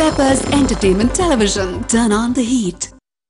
Peppers Entertainment Television. Turn on the heat.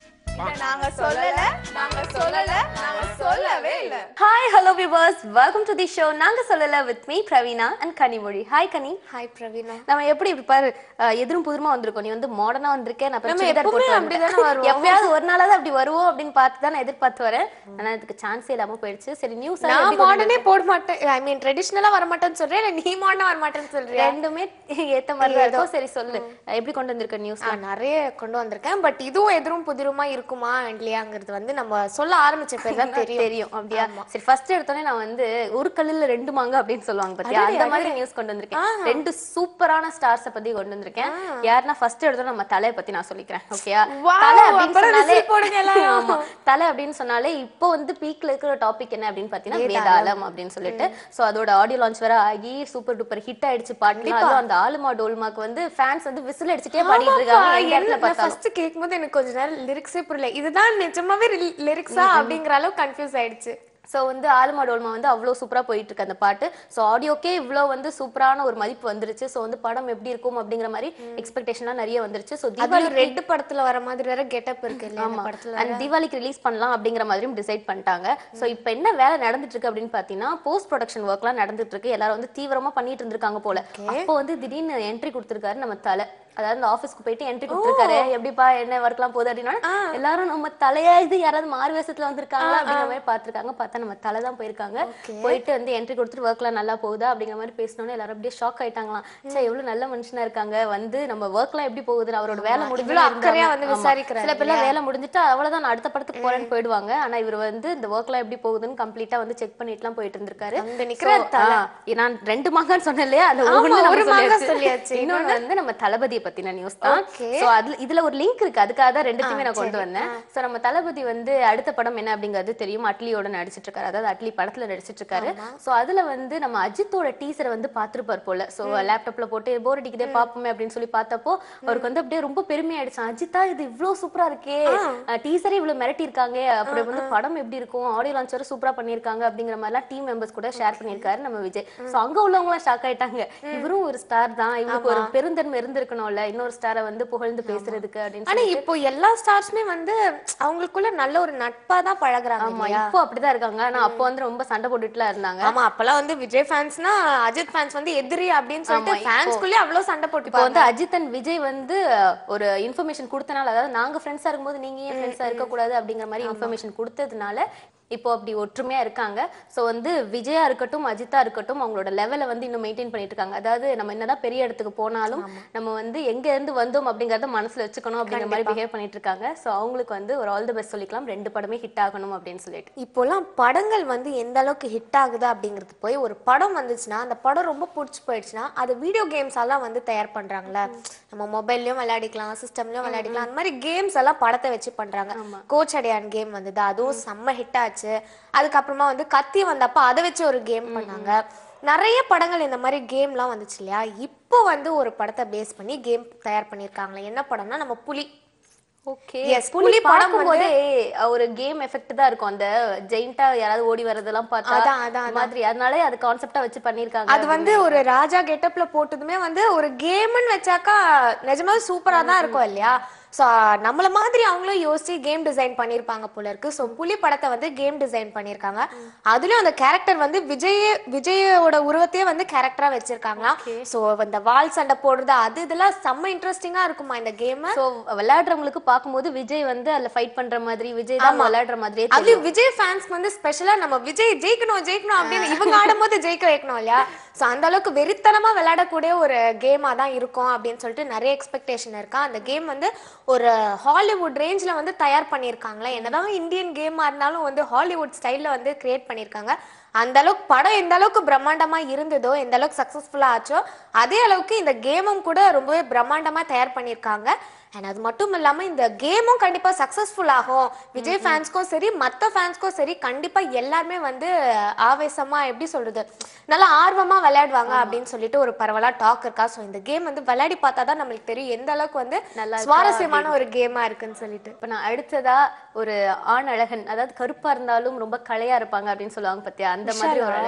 இத நாங்க சொல்லல நாங்க சொல்லல நாங்க சொல்லவே இல்ல hi hello viewers welcome to the show நாங்க சொல்லல with me Praveena and Kanimozhi hi Kani hi Praveena நம்ம எப்படி இப்படி பாரு அஹ், எதிரும் புதிருமா வந்திருக்கோம் நீ வந்து மாடர்னா வந்திருக்கேன் நான் அப்புறம் நம்ம சுடிதார் எப்பவுமே போட்டு அப்படிதானே வந்தேன். வருவோம். எப்பயாவது ஒரு நாளாவது அப்படி வருவோம் அப்படின்னு பார்த்து தான் நான் எதிர்பார்த்து வரேன் ஆனா அதுக்கு சான்ஸே இல்லாம போயிடுச்சு சரி நியூஸ் நான் மாடர்னே போட மாட்டேன் ஐ மீன் ட்ரெடிஷனலா வர மாட்டேன்னு சொல்றேன் இல்ல நீ மாடர்னா வர மாட்டேன்னு சொல்றியா ரெண்டுமே ஏத்த மாதிரி தான் இருக்கும் சரி சொல்லு எப்படி கொண்டு வந்திருக்க நியூஸ் நான் நிறைய கொண்டு வந்திருக்கேன் பட் இதுவும் எதிரும் புதிருமா இருக்குமா இல்லையாங்கிறது வந்து நம்ம சொல்ல ஆரம்பிச்ச பேர் தான் தெரியும் தெரியும் அப்படியா சரி ஃபர்ஸ்ட் எடுத்தோடனே நான் வந்து ஒரு கல்லுல ரெண்டு மாங்க அப்படின்னு சொல்லுவாங்க பாத்தியா அந்த மாதிரி நியூஸ் கொண்டு வந்திருக்கேன் ரெண்டு சூப்பரான ஸ்டார்ஸ பத்தி கொண்டு வந்திருக்கேன் யாருன்னா ஃபர்ஸ்ட் எடுத்தோட நம்ம தலைய பத்தி நான் சொல்லிக்கிறேன் ஓகேயா Wow, தலை அப்படின்னு அப்புறம் சொன்னாலே whistle போடுங்க எல்லாரும். ஆமா தலை அப்படின்னு சொன்னாலே இப்போ வந்து பீக்ல இருக்கிற டாபிக் என்ன அப்படின்னு பாத்தீங்கன்னா வேதாளம் அப்படின்னு சொல்லிட்டு சோ அதோட ஆடியோ லான்ச் வேற ஆகி சூப்பர் டூப்பர் ஹிட் ஆயிடுச்சு பாட்டு அதுவும் அந்த ஆலுமா டோல்மாக்கு வந்து ஃபேன்ஸ் வந்து விசில் அடிச்சுட்டே பாடிட்டு இருக்காங்க எந்த இடத்துல பார்த்தாலும் ஃபர்ஸ்ட் கேட்கும்போது எனக்கு கொஞ்ச நேரம் லிரிக்ஸே புரியல இதுதான் நிஜமாவே லிரிக்ஸா அப்படிங்கிற அளவு கன்ஃபியூஸ் ஆயிடுச்சு ஸோ வந்து ஆலுமா டோல்மா வந்து அவ்வளோ சூப்பராக போயிட்டு இருக்கு அந்த பாட்டு ஸோ ஆடியோக்கே இவ்வளோ வந்து சூப்பரான ஒரு மதிப்பு வந்துருச்சு ஸோ வந்து படம் எப்படி இருக்கும் அப்படிங்கிற மாதிரி எக்ஸ்பெக்டேஷன்லாம் நிறைய வந்துருச்சு ஸோ அதுல தீபாவளி ரெட் படத்துல வர மாதிரி வேற கெட்டப் இருக்கு இல்ல அந்த படத்துல அண்ட் தீபாவளிக்கு ரிலீஸ் பண்ணலாம் அப்படிங்கிற மாதிரியும் டிசைட் பண்ணிட்டாங்க ஸோ இப்போ என்ன வேலை நடந்துட்டு இருக்கு அப்படின்னு பார்த்தீங்கன்னா போஸ்ட் ப்ரொடக்ஷன் ஒர்க்லாம் நடந்துட்டு இருக்கு எல்லாரும் வந்து தீவிரமா பண்ணிட்டு இருந்திருக்காங்க போல அப்போ வந்து திடீர்னு என்ட்ரி கொடுத்துருக்காரு நம்ம தலை அதாவது இந்த ஆஃபீஸ்க்கு போயிட்டு என்ட்ரி கொடுத்துருக்காரு எப்படிப்பா என்ன ஒர்க்லாம் போகுது அப்படின்னா எல்லாரும் நம்ம தலையா இது யாராவது மாறு வேஷத்துல வந்திருக்காங்களா அப்படிங்கிற மாதிரி பார்த்திருக்காங்க பார்த்தா நம்ம தலை தான் போயிருக்காங்க போயிட்டு வந்து என்ட்ரி கொடுத்துட்டு ஒர்க்லாம் நல்லா போகுதா அப்படிங்கிற மாதிரி பேசினோன்னே எல்லாரும் அப்படியே ஷாக் ஆயிட்டாங்களாம் சே எவ்வளவு நல்ல மனுஷனா இருக்காங்க வந்து நம்ம ஒர்க்லாம் எப்படி போகுது அவரோட வேலை முடிஞ்சு இவ்வளவு அக்கறையா வந்து விசாரிக்கிறாரு சில பேர்லாம் வேலை முடிஞ்சுட்டு அவ்வளவுதான் நான் அடுத்த படத்துக்கு போறேன்னு போயிடுவாங்க ஆனா இவர் வந்து இந்த ஒர்க்லாம் எப்படி போகுதுன்னு கம்ப்ளீட்டா வந்து செக் பண்ணிட்டுலாம் போயிட்டு இருந்திருக்காரு அங்க நிக்கிற So, ஆ, நான் ரெண்டு மாங்கான்னு சொன்னேன் இல்லையா அந்த ஆமா, ஒண்ணு நம்ம ஒரு மாங்கா சொல்லியாச்சு. சொல்லியாச்சு. இன்னொன்னு வந்து நம்ம தளபதியை பத்தின நியூஸ் தான் Okay. சோ அதுல இதுல ஒரு லிங்க் இருக்கு அதுக்காக தான் ரெண்டுத்தையுமே நான் கொண்டு வந்தேன் சோ நம்ம தளபதி வந்து அடுத்த படம் என்ன அப்படிங்கிறது தெரியும் அட்லியோட நடிச்சிட்டு இருக்காரு அதாவது அட்லி படத்துல நடிச்சிட்டு இருக்காரு சோ அதுல வந்து நம்ம அஜித்தோட டீசரை வந்து பாத்திருப்பார் போல சோ லேப்டாப்ல போட்டு போர் அடிக்குதே பாப்போமே அப்படின்னு சொல்லி பார்த்தப்போ அவருக்கு வந்து அப்படியே ரொம்ப பெருமையாயிடுச்சு அஜித்தா இது இவ்ளோ சூப்பரா இருக்கே டீசரே இவ்வளவு மிரட்டி இருக்காங்க அப்படி வந்து படம் எப்படி இருக்கும் ஆடியோ லான்ச் வரை சூப்பரா பண்ணிருக்காங்க அப்படிங்கிற மாதிரிலாம் டீம் மெம்பர்ஸ் கூட ஷேர் பண்ணிருக்காரு நம்ம விஜய் சோ அங்க உள்ளவங்க எல்லாம் ஷாக் ஆயிட்டாங்க இவரும் ஒரு ஸ்டார் தான் இவருக்கு ஒரு பெருந்தன்மை இருந்திருக்கணும்ல இன்னொரு ஸ்டாரை வந்து புகழ்ந்து பேசுறதுக்கு அப்படின்னு ஆனா இப்போ எல்லா ஸ்டார்ஸ்மே வந்து அவங்களுக்குள்ள நல்ல ஒரு நட்பா தான் பழகுறாங்க ஆமா இல்லையா? இப்போ அப்படிதான் இருக்காங்க ஆனா அப்போ வந்து ரொம்ப சண்டை போட்டுட்டுலாம் இருந்தாங்க ஆமா அப்பெல்லாம் வந்து விஜய் ஃபேன்ஸ்னா அஜித் ஃபேன்ஸ் வந்து எதிரி அப்படின்னு சொல்லிட்டு ஆமா, இப்போ- ஃபேன்ஸ்குள்ளே அவ்வளவு சண்டை இப்போ போட்டு வந்து அஜித் அண்ட் விஜய் வந்து அஹ், ஒரு இன்ஃபர்மேஷன் கொடுத்தனால அதாவது நாங்க ஃப்ரெண்ட்ஸா இருக்கும்போது நீங்க ஏன் ஃப்ரெண்ட்ஸா இருக்க கூடாது அப்படிங்கிற மாதிரி இன்ஃபர்மேஷன் கொடுத்ததுனால இப்போ அப்படி ஒற்றுமையா இருக்காங்க சோ வந்து விஜயா இருக்கட்டும் அஜித்தா இருக்கட்டும் அவங்களோட லெவலை வந்து இன்னும் மெயின்டைன் பண்ணிட்டு இருக்காங்க அதாவது நம்ம என்னதான் பெரிய இடத்துக்கு போனாலும் நம்ம வந்து எங்க இருந்து வந்தோம் அப்படிங்கறத மனசுல வச்சுக்கணும் அப்படிங்கிற மாதிரி பிஹேவ் பண்ணிட்டு இருக்காங்க சோ அவங்களுக்கு வந்து ஒரு ஆல் தி பெஸ்ட் சொல்லிக்கலாம் ரெண்டு படமே ஹிட் ஆகணும் அப்படின்னு சொல்லிட்டு இப்போலாம் படங்கள் வந்து எந்த அளவுக்கு ஹிட் ஆகுது அப்படிங்கிறது போய் ஒரு படம் வந்துச்சுன்னா அந்த படம் ரொம்ப பிடிச்சி போயிடுச்சுன்னா அது வீடியோ கேம்ஸ் எல்லாம் வந்து தயார் பண்றாங்கல்ல நம்ம மொபைல்லயும் விளையாடிக்கலாம் சிஸ்டம்லயும் விளையாடிக்கலாம் அந்த மாதிரி கேம்ஸ் எல்லாம் படத்தை வச்சு பண்றாங்க கோச் அடையான் கேம் வந்தது அதுவும் செம்ம ஹிட் ஆச்சு அதுக்கப்புறமா வந்து கத்தி வந்தப்ப அதை வச்சு ஒரு கேம் பண்ணாங்க நிறைய படங்கள் இந்த மாதிரி கேம்லாம் வந்துச்சு இல்லையா இப்போ வந்து ஒரு படத்தை பேஸ் பண்ணி கேம் தயார் பண்ணியிருக்காங்களே என்ன படம்னா நம்ம புலி ஓகே Yes, புலி புலி படம் பார்க்கும்போதே ஒரு கேம் எஃபெக்ட் தான் இருக்கும் அந்த ஜெயிண்டா யாராவது ஓடி வர்றதெல்லாம் பார்த்தா அதான், அதான், இந்த மாதிரி அதனாலே அது கான்செப்டா வச்சு பண்ணிருக்காங்க அது வந்து ஒரு ராஜா கெட்டப்ல போட்டதுமே வந்து ஒரு கேம்னு வச்சாக்கா நிஜமாவே சூப்பரா தான் இருக்கும் இல்லையா ஸோ நம்மள மாதிரி அவங்களும் யோசிச்சு கேம் டிசைன் பண்ணியிருப்பாங்க போல இருக்கு ஸோ புலி படத்தை வந்து கேம் டிசைன் பண்ணியிருக்காங்க அதுலயும் அந்த கேரக்டர் வந்து விஜய் விஜயோட உருவத்தையே வந்து கேரக்டரா வச்சிருக்காங்களாம் ஸோ இந்த வால் சண்டை போடுறது அது இதெல்லாம் செம்ம இன்ட்ரெஸ்டிங்கா இருக்குமா இந்த கேம் சோ விளையாடுறவங்களுக்கு பார்க்கும்போது விஜய் வந்து அதுல ஃபைட் பண்ற மாதிரி விஜய் தான் விளையாடுற மாதிரியே அது தெரியும் விஜய் ஃபேன்ஸ்க்கு வந்து ஸ்பெஷலா நம்ம விஜய் ஜெயிக்கணும் ஜெயிக்கணும் அப்படின்னு இவங்க ஆடும்போது ஜெயிக்க வைக்கணும் இல்லையா சோ அந்த அளவுக்கு வெறித்தனமா விளையாடக்கூடிய ஒரு கேமா தான் இருக்கும் அப்படின்னு சொல்லிட்டு நிறைய எக்ஸ்பெக்டேஷன் இருக்கா அந்த கேம் வந்து ஒரு ஹாலிவுட் ரேஞ்சில் வந்து தயார் பண்ணியிருக்காங்களா என்னதான் இந்தியன் கேமா இருந்தாலும் வந்து ஹாலிவுட் ஸ்டைல்ல வந்து கிரியேட் பண்ணியிருக்காங்க அந்த அளவுக்கு படம் எந்த அளவுக்கு பிரம்மாண்டமா இருந்ததோ எந்த அளவுக்கு சக்சஸ்ஃபுல்லா ஆச்சோ அதே அளவுக்கு இந்த கேமும் கூட ரொம்பவே பிரம்மாண்டமா தயார் பண்ணியிருக்காங்க அண்ட் அது மட்டும் இல்லாம இந்த கேமும் கண்டிப்பா சக்சஸ்ஃபுல் ஆகும் விஜய் ஃபேன்ஸ்க்கும் சரி மத்த ஃபேன்ஸ்க்கும் சரி கண்டிப்பா எல்லாருமே வந்து ஆவேசமா எப்படி சொல்றது நல்லா ஆர்வமா விளையாடுவாங்க அப்படின்னு சொல்லிட்டு ஒரு பரவலா டாக் இருக்கா ஸோ இந்த கேம் வந்து விளையாடி பார்த்தா தான் நம்மளுக்கு தெரியும் எந்த அளவுக்கு வந்து நல்லா இருக்கா சுவாரஸ்யமான ஒரு கேமா இருக்குன்னு சொல்லிட்டு இப்ப நான் அடுத்ததா ஒரு ஆண் அழகன் அதாவது கருப்பா இருந்தாலும் ரொம்ப கலையா இருப்பாங்க அப்படின்னு சொல்லுவாங்க பத்தியா அந்த மாதிரி ஒரு அழகு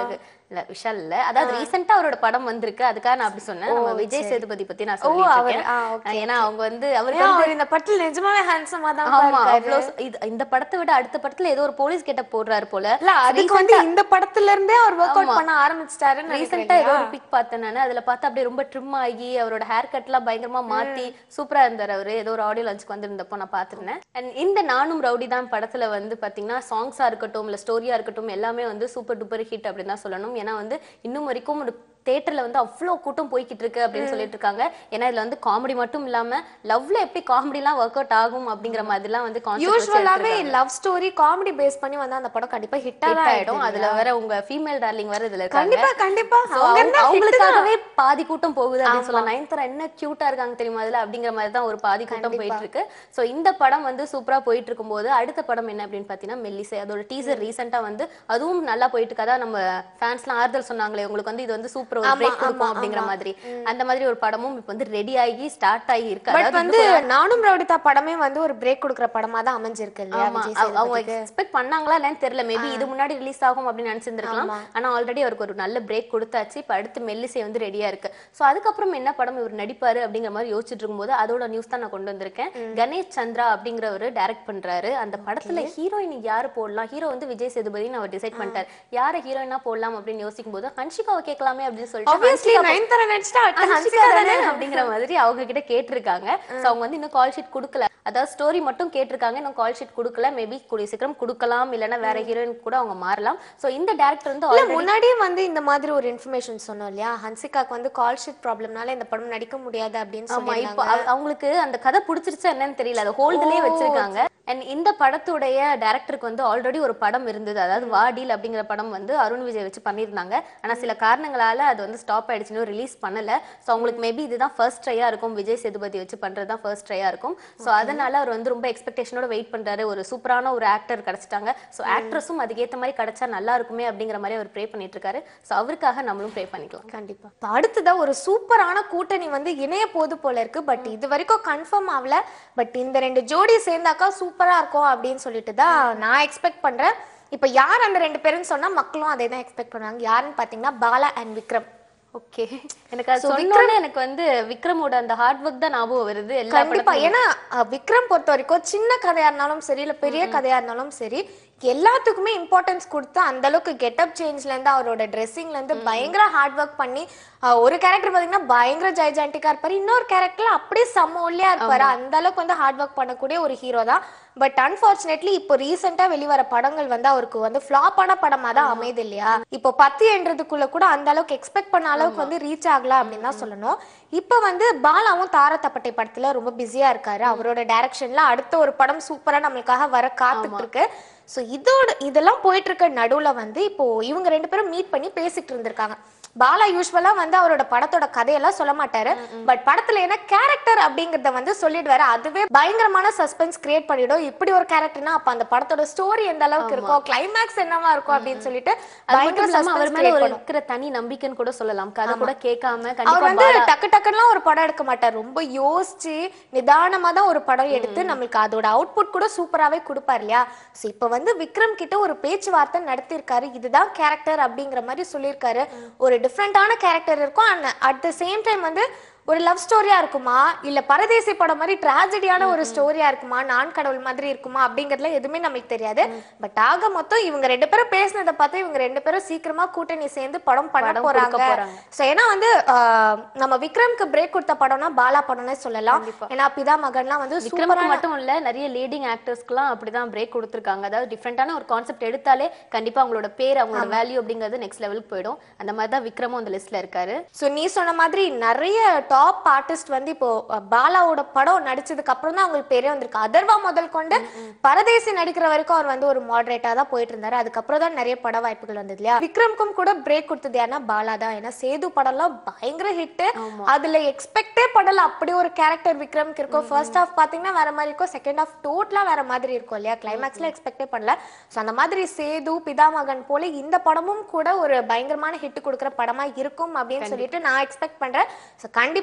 இல்ல விஷால் இல்ல அதாவது ரீசெண்டா அவரோட படம் வந்திருக்கு அதுக்காக நான் அப்படி சொன்னேன் நம்ம விஜய் சேதுபதி பத்தி நான் சொல்லிட்டு அவர், இருக்கேன் ஆ, okay, ஏன்னா அவங்க வந்து அவருக்கு ஏன் வந்து அவர் இந்த படத்துல நிஜமாவே ஹேண்ட்ஸமா தான் ஆமா இருக்காரு அவ்வளோ இது இந்த படத்தை விட அடுத்த படத்துல ஏதோ ஒரு போலீஸ் கெட்ட போடுறாரு போல இல்ல அதுக்கு வந்து இந்த படத்துல இருந்தே அவர் ஒர்க் அவுட் ஆமா. பண்ண ஆரம்பிச்சிட்டாருன்னு ரீசெண்டா ஏதோ ஒரு பிக் பார்த்தேன் நானு அதுல பார்த்தா அப்படியே ரொம்ப ட்ரிம் ஆகி அவரோட ஹேர் கட் எல்லாம் பயங்கரமா மாத்தி சூப்பரா இருந்தாரு அவரு ஏதோ ஒரு ஆடியோ லான்ச்சுக்கு வந்திருந்தப்போ நான் பார்த்திருந்தேன் அண்ட் இந்த நானும் ரவுடி தான் படத்துல வந்து பாத்தீங்கன்னா சாங்ஸா இருக்கட்டும் இல்ல ஸ்டோரியா இருக்கட்டும் எல்லாமே வந்து சூப்பர் டூப்பர் ஹிட் அப்படின்னு தான் சொல்லணும் ஏன்னா வந்து இன்னும் வரைக்கும் ஒரு தேட்டர்ல வந்து அவ்வளோ கூட்டம் போய்கிட்டு இருக்கு அப்படின்னு சொல்லிட்டு இருக்காங்க ஏன்னா இதுல வந்து காமெடி மட்டும் இல்லாம லவ்ல எப்படி காமெடி எல்லாம் ஒர்க் அவுட் ஆகும் அப்படிங்கிற மாதிரிலாம் வந்து concept வச்சு யூஸ்வலாவே எடுத்திருக்காங்க. லவ் ஸ்டோரி காமெடி பேஸ் பண்ணி வந்தா அந்த படம் கண்டிப்பா ஹிட் ஹிட் ஆயிடும் அதுல வேற உங்க ஃபீமேல் டார்லிங் வேற இதுல இருக்காங்க கண்டிப்பா கண்டிப்பா So, அவங்க அவங்க- இருந்தா hit தான். அவங்களுக்காகவே பாதி கூட்டம் போகுது அப்படின்னு சொல்லலாம் நயன்தாரா என்ன கியூட்டா இருக்காங்க தெரியுமா அதுல அப்படிங்கிற மாதிரி தான் ஒரு பாதி கூட்டம் போயிட்டு இருக்கு சோ இந்த படம் வந்து சூப்பரா போயிட்டு இருக்கும்போது அடுத்த படம் என்ன அப்படின்னு பாத்தீங்கன்னா மெல்லிசை அதோட டீசர் ரீசெண்டா வந்து அதுவும் நல்லா போயிட்டு இருக்கு அதான் நம்ம ஃபேன்ஸ்லாம் ஆறுதல் சொன்னாங்களே உங்களுக்கு வந்து இது வந்து சூப்பர் ஒரு பிரேக் கொடுக்கும் அப்படிங்கிற மாதிரி அந்த மாதிரி ஒரு படமும் இப்ப வந்து ரெடி ஆகி ஸ்டார்ட் ஆகி இருக்கு பட் அதாவது வந்து நானும் ரவுடிதா படமே வந்து ஒரு பிரேக் கொடுக்குற படமா தான் அமைஞ்சிருக்கு இல்லையா ஆமா விஜய் அவ- அவங்க சேதுபதிக்கு. எக்ஸ்பெக்ட் பண்ணாங்களா இல்லன்னு தெரியல மேபி இது முன்னாடி ரிலீஸ் ஆகும் அப்படின்னு நினைச்சிருந்திருக்கலாம் ஆனா ஆல்ரெடி அவருக்கு ஒரு நல்ல பிரேக் கொடுத்தாச்சு இப்ப அடுத்து மெல்லிசை வந்து ரெடியா இருக்கு சோ அதுக்கப்புறம் என்ன படம் இவர் நடிப்பாரு அப்படிங்கிற மாதிரி யோசிச்சுட்டு இருக்கும்போது அதோட நியூஸ் தான் நான் கொண்டு வந்திருக்கேன் கணேஷ் சந்திரா அப்படிங்கிறவரு டைரக்ட் பண்றாரு அந்த படத்துல ஹீரோயின் யாரு போடலாம் ஹீரோ வந்து விஜய் சேதுபதினு அவர் டிசைட் பண்ணிட்டார் யார ஹீரோயினா போடலாம் அப்படின்னு யோசிக்கும் போது ஹன்ஷிகாவை கேட்கலாமே அப்படின்னு சொல்லிட்டு Obviously, ஹன்ஷிகா போ- நயன்தாரா நடிச்சிட்டா அடுத்து ஹன்சிகா ஹன்சிகா தானே தானே அப்படிங்கிற மாதிரி அவங்க கிட்ட கேட்டிருக்காங்க சோ அவங்க வந்து இன்னும் கால் ஷீட் கொடுக்கல அதாவது ஸ்டோரி மட்டும் கேட்டிருக்காங்க இன்னும் கால் ஷீட் கொடுக்கல மேபி கூடிய சீக்கிரம் கொடுக்கலாம் இல்லைன்னா வேற ஹீரோயின் கூட அவங்க மாறலாம் சோ இந்த டேரக்டர் வந்து இல்ல already- முன்னாடியே வந்து இந்த மாதிரி ஒரு இன்ஃபர்மேஷன் சொன்னோம் இல்லையா ஹன்சிகாக்கு வந்து கால் ஷீட் ப்ராப்ளம்னால இந்த படம் நடிக்க முடியாது அப்படின்னு ஆமா சொல்லி இப்போ அவ- அவங்களுக்கு அந்த கதை பிடிச்சிருச்சா என்னன்னு தெரியல அதை ஹோல்டுலயே வச்சிருக்காங்க அண்ட் இந்த படத்துடைய டைரக்டருக்கு வந்து ஆல்ரெடி ஒரு படம் இருந்தது அதாவது வாடில் அப்படிங்கிற படம் வந்து அருண் விஜய் வச்சு பண்ணியிருந்தாங்க ஆனா சில காரணங்களால அது வந்து ஸ்டாப் ஆயிடுச்சுன்னு ரிலீஸ் பண்ணல சோ அவங்களுக்கு மேபி இதுதான் ஃபர்ஸ்ட் ட்ரையா இருக்கும் விஜய் சேதுபதி வச்சு பண்றது தான் ஃபர்ஸ்ட் ட்ரையா இருக்கும் சோ அதனால அவர் வந்து ரொம்ப எக்ஸ்பெக்டேஷனோட வெயிட் பண்றாரு ஒரு சூப்பரான ஒரு ஆக்டர் கிடைச்சிட்டாங்க சோ ஆக்ட்ரஸும் அதுக்கேத்த மாதிரி கிடைச்சா நல்லா இருக்குமே அப்படிங்கிற மாதிரி அவர் ப்ரே பண்ணிட்டு இருக்காரு சோ அவருக்காக நம்மளும் ப்ரே பண்ணிக்கலாம் கண்டிப்பா இப்ப அடுத்ததா ஒரு சூப்பரான கூட்டணி வந்து இணைய போது போல இருக்கு பட் இது வரைக்கும் கன்ஃபார்ம் ஆகல பட் இந்த ரெண்டு ஜோடி சேர்ந்தாக்கா சூப்பரா இருக்கும் அப்படின்னு சொல்லிட்டு தான் நான் எக்ஸ்பெக்ட் பண்றேன் இப்ப யார் அந்த ரெண்டு பேரும் சொன்னா மக்களும் அதே தான் எக்ஸ்பெக்ட் பண்ணுவாங்க யாருன்னு பாத்தீங்கன்னா பாலா அண்ட் விக்ரம் ஓகே எனக்கு அது சொன்னோன்னே எனக்கு வந்து விக்ரமோட அந்த ஹார்ட் ஒர்க் தான் ஞாபகம் வருது எல்லா கண்டிப்பா ஏன்னா அஹ், விக்ரம் பொறுத்த வரைக்கும் சின்ன கதையா இருந்தாலும் சரி இல்ல பெரிய கதையா இருந்தாலும் சரி எல்லாத்துக்குமே இம்பார்ட்டன்ஸ் கொடுத்து அந்த அளவுக்கு கெட்டப் சேஞ்ச்ல இருந்து அவரோட ட்ரெஸ்ஸிங்ல இருந்து பயங்கர ஹார்ட் ஒர்க் பண்ணி அஹ், ஒரு கேரக்டர் பாத்தீங்கன்னா பயங்கர ஜைஜாண்டிக்கா இருப்பாரு இன்னொரு கேரக்டர் அப்படியே செம்ம ஒல்லியா இருப்பாரு அந்த அளவுக்கு வந்து ஹார்ட் ஒர்க் பண்ணக்கூடிய ஒரு ஹீரோ தான் பட் அன்பார்ச்சுனேட்லி இப்போ ரீசெண்டா வெளிவர படங்கள் வந்து அவருக்கு வந்து ஃபிளாப்பான படமா தான் அமையுது இல்லையா இப்போ பத்து என்றதுக்குள்ள கூட அந்த அளவுக்கு எக்ஸ்பெக்ட் பண்ண அளவுக்கு வந்து ரீச் ஆகல அப்படின்னு தான் சொல்லணும் இப்போ வந்து பாலாவும் தாரத்தப்பட்டை படத்துல ரொம்ப பிஸியா இருக்காரு அவரோட டைரக்ஷன்ல அடுத்த ஒரு படம் சூப்பரா நம்மளுக்காக வர காத்துட்டு இருக்கு ஸோ இதோட இதெல்லாம் போயிட்டு இருக்க நடுவுல வந்து இப்போ இவங்க ரெண்டு பேரும் மீட் பண்ணி பேசிட்டு இருந்திருக்காங்க பாலா யூஸ்வலா வந்து அவரோட படத்தோட கதையெல்லாம் சொல்ல மாட்டாரு பட் படத்துல என்ன கேரக்டர் அப்படிங்கறத வந்து சொல்லிடுவாரு அதுவே பயங்கரமான சஸ்பென்ஸ் கிரியேட் பண்ணிடும் இப்படி ஒரு கேரக்டர்னா அப்ப அந்த படத்தோட ஸ்டோரி எந்த அளவுக்கு இருக்கும் கிளைமேக்ஸ் என்னவா இருக்கும் அப்படின்னு சொல்லிட்டு அது மட்டும் பயங்கர இல்லாம அவர் suspense மேல create ஒரு பண்ணும் இருக்கிற தனி நம்பிக்கைன்னு கூட சொல்லலாம் கதை கூட கேட்காம அவர் கண்டிப்பா வந்து பாலா டக்கு டக்குலாம் ஒரு படம் எடுக்க மாட்டார் ரொம்ப யோசிச்சு நிதானமா தான் ஒரு படம் எடுத்து நம்மளுக்கு அதோட அவுட்புட் கூட சூப்பராவே கொடுப்பார் இல்லையா ஸோ இப்போ வந்து விக்ரம் கிட்ட ஒரு பேச்சுவார்த்தை நடத்தியிருக்காரு இதுதான் கேரக்டர் அப்படிங்கிற மாதிரி சொல்லியிருக்காரு ஒரு டிஃப்ரெண்டான கேரக்டர் இருக்கும் and at the same time வந்து ஒரு லவ் ஸ்டோரியா இருக்குமா இல்ல பரதேசி படம் மாதிரி டிராஜடியான ஒரு ஸ்டோரியா இருக்குமா நான் கடவுள் மாதிரி இருக்குமா அப்படிங்கறதுல எதுவுமே நமக்கு தெரியாது பட் ஆக மொத்தம் இவங்க ரெண்டு பேரும் பேசினதை பார்த்து இவங்க ரெண்டு பேரும் சீக்கிரமா கூட்டணி சேர்ந்து படம் பண்ண படம் போறாங்க கொடுக்க போறாங்க. ஸோ ஏன்னா வந்து ஆஹ், நம்ம விக்ரம்க்கு பிரேக் கொடுத்த படம்னா பாலா படம்னே சொல்லலாம் ஏன்னா பிதா மகன்லாம் வந்து விக்ரமுக்கு சூப்பரான மட்டும் இல்ல நிறைய லீடிங் ஆக்டர்ஸ்க்குலாம் அப்படிதான் பிரேக் கொடுத்துருக்காங்க அதாவது டிஃப்ரெண்டான ஒரு கான்செப்ட் எடுத்தாலே கண்டிப்பா அவங்களோட பேர் அவங்களோட வேல்யூ அப்படிங்கிறது நெக்ஸ்ட் லெவலுக்கு போயிடும் அந்த மாதிரி தான் விக்ரமும் அந்த லிஸ்ட்ல இருக்காரு ஸோ நீ சொன்ன மாதிரி நிறைய டாப் ஆர்டிஸ்ட் வந்து இப்போ அஹ், பாலாவோட படம் நடிச்சதுக்கு அப்புறம் தான் அவங்களுக்கு பேரே வந்திருக்கு அதர்வா முதல் கொண்டு பரதேசி நடிக்கிற வரைக்கும் அவர் வந்து ஒரு மாடரேட்டா தான் போயிட்டு இருந்தாரு அதுக்கப்புறம் தான் நிறைய பட வாய்ப்புகள் வந்தது இல்லையா விக்ரம்க்கும் கூட பிரேக் கொடுத்தது யாருன்னா பாலா தான் ஏன்னா சேது படம்லாம் பயங்கர ஹிட் அதுல எக்ஸ்பெக்டே படல அப்படி ஒரு கேரக்டர் விக்ரம்க்கு இருக்கும் ஃபர்ஸ்ட் ஹாஃப் பாத்தீங்கன்னா வேற மாதிரி இருக்கும் செகண்ட் ஹாஃப் டோட்டலா வேற மாதிரி இருக்கும் இல்லையா கிளைமேக்ஸ்ல எக்ஸ்பெக்டே பண்ணல ஸோ அந்த மாதிரி சேது பிதாமகன் போல இந்த படமும் கூட ஒரு பயங்கரமான ஹிட் கொடுக்குற படமா இருக்கும் அப்படின்னு சொல்லிட்டு நான் எக்ஸ்பெக்ட் பண்றேன் ஸோ கண்டிப்பா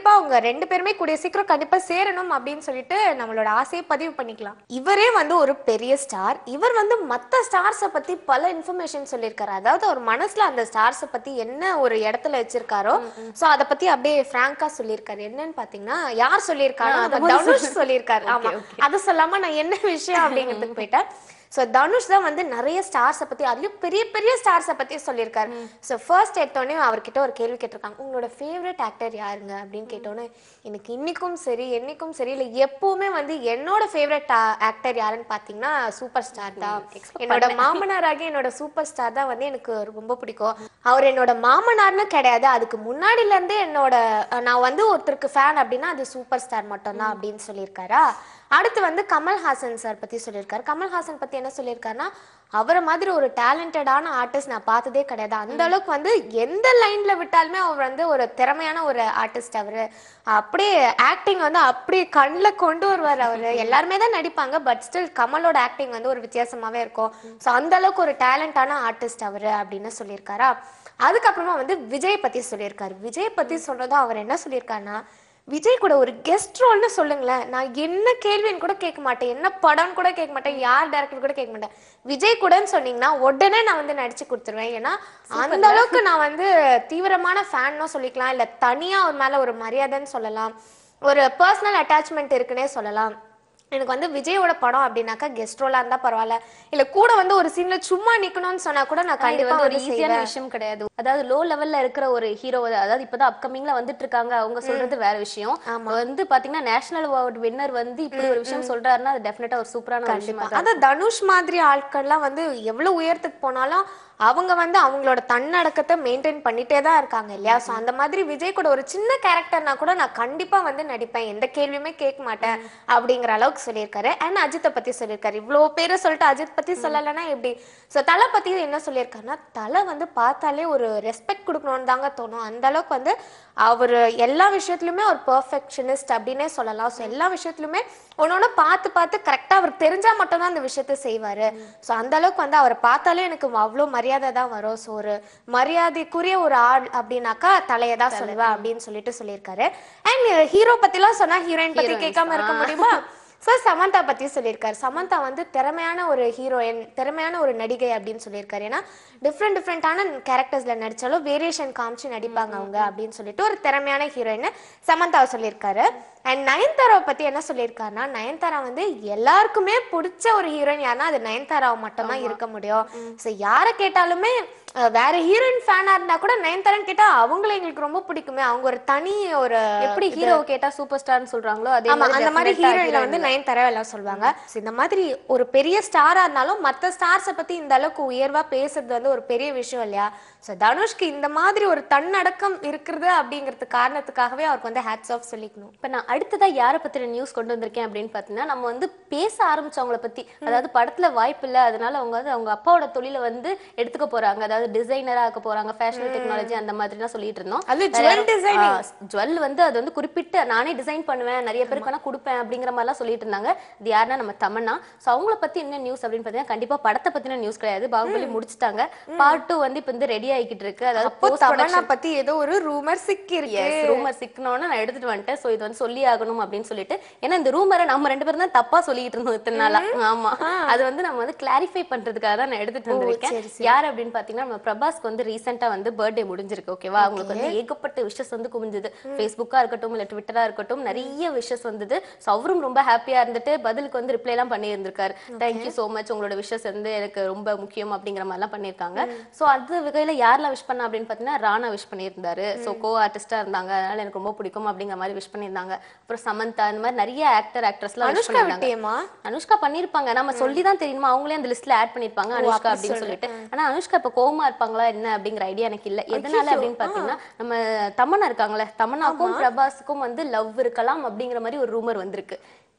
கண்டிப்பா அவங்க ரெண்டு பேருமே கூடிய சீக்கிரம் கண்டிப்பா சேரணும் அப்படின்னு சொல்லிட்டு நம்மளோட ஆசையை பதிவு பண்ணிக்கலாம் இவரே வந்து ஒரு பெரிய ஸ்டார் இவர் வந்து மத்த ஸ்டார்ஸை பத்தி பல இன்ஃபர்மேஷன் சொல்லியிருக்காரு அதாவது அவர் மனசுல அந்த ஸ்டார்ஸை பத்தி என்ன ஒரு இடத்துல வச்சிருக்காரோ சோ அதை பத்தி அப்படியே பிராங்கா சொல்லியிருக்காரு என்னன்னு பாத்தீங்கன்னா யார் சொல்லியிருக்காரு நம்ம தனுஷ் சொல்லியிருக்காரு ஆமா அது சொல்லாம நான் என்ன விஷயம் அப்படிங்கிறதுக்கு போயிட்டேன் ஸோ தனுஷ் தான் வந்து நிறைய ஸ்டார்ஸை பத்தி அதுலயும் பெரிய பெரிய ஸ்டார்ஸை பத்தி சொல்லியிருக்காரு ஸோ ஃபர்ஸ்ட் எடுத்தோடனே அவர்கிட்ட ஒரு கேள்வி கேட்டிருக்காங்க உங்களோட ஃபேவரட் ஆக்டர் யாருங்க அப்படின்னு கேட்டோன்னே எனக்கு இன்னைக்கும் சரி என்னைக்கும் சரி இல்லை எப்பவுமே வந்து என்னோட ஃபேவரட் ஆக்டர் யாருன்னு பார்த்தீங்கன்னா சூப்பர் ஸ்டார் தான் என்னோட மாமனாராக என்னோட சூப்பர் ஸ்டார் தான் வந்து எனக்கு ரொம்ப பிடிக்கும் அவர் என்னோட மாமனார்னு கிடையாது அதுக்கு முன்னாடில இருந்தே என்னோட அஹ், நான் வந்து ஒருத்தருக்கு ஃபேன் அப்படின்னா அது சூப்பர் ஸ்டார் மட்டும்தான் அப்படின்னு சொல்லியிருக்காரா அடுத்து வந்து கமல்ஹாசன் சார் பத்தி சொல்லியிருக்காரு கமல்ஹாசன் பத்தி என்ன சொல்லியிருக்காருன்னா அவரை மாதிரி ஒரு டேலண்டடான ஆர்டிஸ்ட் நான் பார்த்ததே கிடையாது அந்த அளவுக்கு வந்து எந்த லைன்ல விட்டாலுமே அவர் வந்து ஒரு திறமையான ஒரு ஆர்டிஸ்ட் அவரு அப்படியே ஆக்டிங் வந்து அப்படியே கண்ணில் கொண்டு வருவார் அவரு எல்லாருமே தான் நடிப்பாங்க பட் ஸ்டில் கமலோட ஆக்டிங் வந்து ஒரு வித்தியாசமாவே இருக்கும் ஸோ அந்த அளவுக்கு ஒரு டேலண்டான ஆர்டிஸ்ட் அவரு அப்படின்னு சொல்லியிருக்காரா அதுக்கப்புறமா வந்து விஜய் பத்தி சொல்லியிருக்காரு விஜய் பத்தி சொல்றதும் அவர் என்ன சொல்லியிருக்காருன்னா விஜய் கூட ஒரு கெஸ்ட் ரோல்னு சொல்லுங்களேன் நான் என்ன கேள்வின்னு கூட கேட்க மாட்டேன் என்ன படம்னு கூட கேட்க மாட்டேன் யார் டேரக்டர் கூட கேட்க மாட்டேன் விஜய் கூடன்னு சொன்னீங்கன்னா உடனே நான் வந்து நடிச்சு கொடுத்துருவேன் ஏன்னா அந்த அளவுக்கு நான் வந்து தீவிரமான ஃபேன்னும் சொல்லிக்கலாம் இல்ல தனியா ஒரு மேல ஒரு மரியாதைன்னு சொல்லலாம் ஒரு பர்சனல் அட்டாச்மெண்ட் இருக்குன்னே சொல்லலாம் எனக்கு வந்து விஜயோட படம் அப்படின்னாக்கா கெஸ்ட் ரோலா இருந்தா பரவாயில்ல இல்ல கூட வந்து ஒரு சீன்ல சும்மா நிக்கணும்னு சொன்னா கூட நான் இது கண்டிப்பா வந்து ஒரு வந்து ஈஸியான செய்வேன் விஷயம் கிடையாது அதாவது லோ லெவல்ல இருக்கிற ஒரு ஹீரோ அதாவது இப்பதான் அப்கமிங்ல வந்துட்டு இருக்காங்க அவங்க சொல்றது வேற விஷயம் வந்து பாத்தீங்கன்னா நேஷனல் அவார்டு வின்னர் வந்து இப்படி ஒரு விஷயம் சொல்றாருன்னா அது டெஃபினட்டா ஒரு சூப்பரான ஒரு விஷயமா தான் அதான் தனுஷ் மாதிரி ஆட்கள்லாம் வந்து எவ்வளவு உயரத்துக்கு போனாலும் அவங்க வந்து அவங்களோட தன்னடக்கத்தை மெயின்டைன் பண்ணிட்டே தான் இருக்காங்க இல்லையா ஸோ அந்த மாதிரி விஜய் கூட ஒரு சின்ன கேரக்டர்னா கூட நான் கண்டிப்பா வந்து நடிப்பேன் எந்த கேள்வியுமே கேட்க மாட்டேன் அப்படிங்கிற அளவுக்கு சொல்லியிருக்காரு அண்ட் அஜித்தை பத்தி சொல்லியிருக்காரு இவ்வளோ பேரை சொல்லிட்டு அஜித் பத்தி சொல்லலைன்னா எப்படி ஸோ தலை பத்தி என்ன சொல்லியிருக்காருன்னா தலை வந்து பார்த்தாலே ஒரு ரெஸ்பெக்ட் கொடுக்கணும்னு தாங்க தோணும் அந்த அளவுக்கு வந்து அவர் எல்லா விஷயத்துலையுமே ஒரு பர்ஃபெக்ஷனிஸ்ட் அப்படின்னே சொல்லலாம் ஸோ எல்லா விஷயத்துலையுமே ஒன்னொன்னு பார்த்து பார்த்து கரெக்டாக அவருக்கு தெரிஞ்சா மட்டும்தான் அந்த விஷயத்த செய்வாரு ஸோ அந்த அளவுக்கு வந்து அவரை பார்த்தாலே எனக்கு அவ்வளோ மரியாதை தான் வரும் ஸோ ஒரு மரியாதைக்குரிய ஒரு ஆள் அப்படின்னாக்கா தலையை தான் சொல்லுவேன் அப்படின்னு சொல்லிட்டு சொல்லியிருக்காரு அண்ட் ஹீரோ பத்திலாம் சொன்னா ஹீரோயின் பத்தி கேட்காம இருக்க முடியுமா ஸோ சமந்தா பத்தி சொல்லியிருக்காரு சமந்தா வந்து திறமையான ஒரு ஹீரோயின் திறமையான ஒரு நடிகை அப்படின்னு சொல்லியிருக்காரு ஏன்னா டிஃப்ரெண்ட் டிஃப்ரெண்டான கேரக்டர்ஸ்ல நடிச்சாலும் வேரியேஷன் காமிச்சு நடிப்பாங்க அவங்க அப்படின்னு சொல்லிட்டு ஒரு திறமையான ஹீரோயின் சமந்தாவை சொல்லியிருக்காரு அண்ட் நயன்தாராவை பத்தி என்ன சொல்லியிருக்காருன்னா நயன்தாரா வந்து எல்லாருக்குமே பிடிச்ச ஒரு ஹீரோயின் யாருன்னா அது நயன்தாராவை மட்டும்தான் இருக்க முடியும் ஸோ யாரை கேட்டாலுமே அஹ், வேற ஹீரோயின் ஃபேனா இருந்தா கூட நயன்தாரான்னு கேட்டா அவங்கள எங்களுக்கு ரொம்ப பிடிக்குமே அவங்க ஒரு தனி ஒரு எப்படி ஹீரோ கேட்டா சூப்பர் ஸ்டார்னு சொல்றாங்களோ அதே ஆமா அந்த மாதிரி definite ஆ ஹீரோயின்ல வந்து நயன்தாரா எல்லாம் சொல்லுவாங்க So, இந்த மாதிரி ஒரு பெரிய ஸ்டாரா இருந்தாலும் மத்த ஸ்டார்ஸை பத்தி இந்த அளவுக்கு உயர்வா பேசுறது வந்து ஒரு பெரிய விஷயம் இல்லையா சோ தனுஷ்க்கு இந்த மாதிரி ஒரு தன்னடக்கம் இருக்கிறது அப்படிங்கிறது காரணத்துக்காகவே அவருக்கு வந்து ஹேட்ஸ் ஆஃப் சொல்லிக்கணும் இப்ப நான் அடுத்ததா யாரை பத்தின நியூஸ் கொண்டு வந்திருக்கேன் அப்படின்னு பாத்தீங்கன்னா நம்ம வந்து பேச ஆரம்பிச்சவங்கள பத்தி அதாவது படத்துல வாய்ப்பு இல்ல அதனால அவங்க வந்து அவங்க அப்பாவோட தொழிலை வந்து எடுத்துக்க போறாங்க அதாவது டிசைனரா ஆக்க போறாங்க ஃபேஷன் டெக்னாலஜி அந்த மாதிரிலாம் சொல்லிட்டு இருந்தோம் அது ஜுவல் டிசைனிங் ஜுவல் வந்து அது வந்து குறிப்பிட்டு நானே டிசைன் பண்ணுவேன் நிறைய பேருக்கு வேணா கொடுப்பேன் அப்படிங்கிற மாதிரிலாம் சொல்லிட்டு இருந்தாங்க இது யாருன்னா நம்ம தமன்னா சோ அவங்கள பத்தி என்ன நியூஸ் அப்படின்னு பாத்தீங்கன்னா கண்டிப்பா படத்தை பத்தின நியூஸ் கிடையாது பாகுபலி முடிச்சிட்டாங்க பார்ட் டூ வந்து இப்ப வந்து ரெடி ஆகிக்கிட்டு இருக்கு அதாவது அப்போ தமன்னா பத்தி ஏதோ ஒரு ரூமர் சிக்கி இருக்கு எஸ் ரூமர் சிக்கனோன்னு நான் எடுத்துட்டு வந்துட்டேன் சோ இது வந்து சொல்லி ஆகணும் அப்படின்னு சொல்லிட்டு ஏன்னா இந்த ரூமரை நம்ம ரெண்டு பேரும் தான் தப்பா சொல்லிட்டு இருந்தோம் இத்தனை நாளா ஆமா அது வந்து நம்ம வந்து கிளாரிஃபை பண்றதுக்காக தான் நான் எடுத்துட்டு வந்திருக்கேன் யார் அப்படின்னு பாத்தீங்கன்னா நம்ம பிரபாஸ்க்கு வந்து ரீசெண்டா வந்து பர்த்டே முடிஞ்சிருக்கு ஓகேவா அவங்களுக்கு வந்து ஏகப்பட்ட விஷஸ் வந்து குவிஞ்சது ஃபேஸ்புக்கா இருக்கட்டும் இல்ல ட்விட்டரா இருக்கட்டும் நிறைய விஷஸ் வந்தது ஸோ அவரும் ரொம்ப ஹாப்பியா இருந்துட்டு பதிலுக்கு வந்து ரிப்ளை எல்லாம் பண்ணி இருந்திருக்காரு தேங்க்யூ சோ மச் உங்களோட விஷஸ் வந்து எனக்கு ரொம்ப முக்கியம் அப்படிங்கிற மாதிரி எல்லாம் பண்ணியிருக்காங்க சோ அது வகையில யாரெல்லாம் விஷ் பண்ணா அப்படின்னு பாத்தீங்கன்னா ராணா விஷ் பண்ணியிருந்தாரு சோ கோ ஆர்டிஸ்டா இருந்தாங்க அதனால எனக்கு ரொம்ப பிடிக்கும் அப்படிங்கிற மாதிரி விஷ் பண்ணியிருந்தாங்க அப்புறம் சமந்தா இந்த மாதிரி நிறைய ஆக்டர் ஆக்ட்ரஸ்லாம் விஷ் அனுஷ்கா பண்ணியிருந்தாங்க விட்டியமா அனுஷ்கா பண்ணிருப்பாங்க நம்ம சொல்லி தான் தெரியுமா அவங்களே அந்த லிஸ்ட்ல ஆட் பண்ணிருப்பாங்க அனுஷ்கா அப்படின்னு சொல்லிட்டு ஆனா அனுஷ்கா இப்ப கோவமா இருப்பாங்களா என்ன அப்படிங்கிற ஐடியா எனக்கு இல்ல எதனால அப்படின்னு பாத்தீங்கன்னா நம்ம தமன்னா இருக்காங்களே தமன்னாக்கும் பிரபாஸுக்கும் வந்து லவ் இருக்கலாம் அப்படிங்கிற மாதிரி ஒரு ரூமர் வந்திருக்கு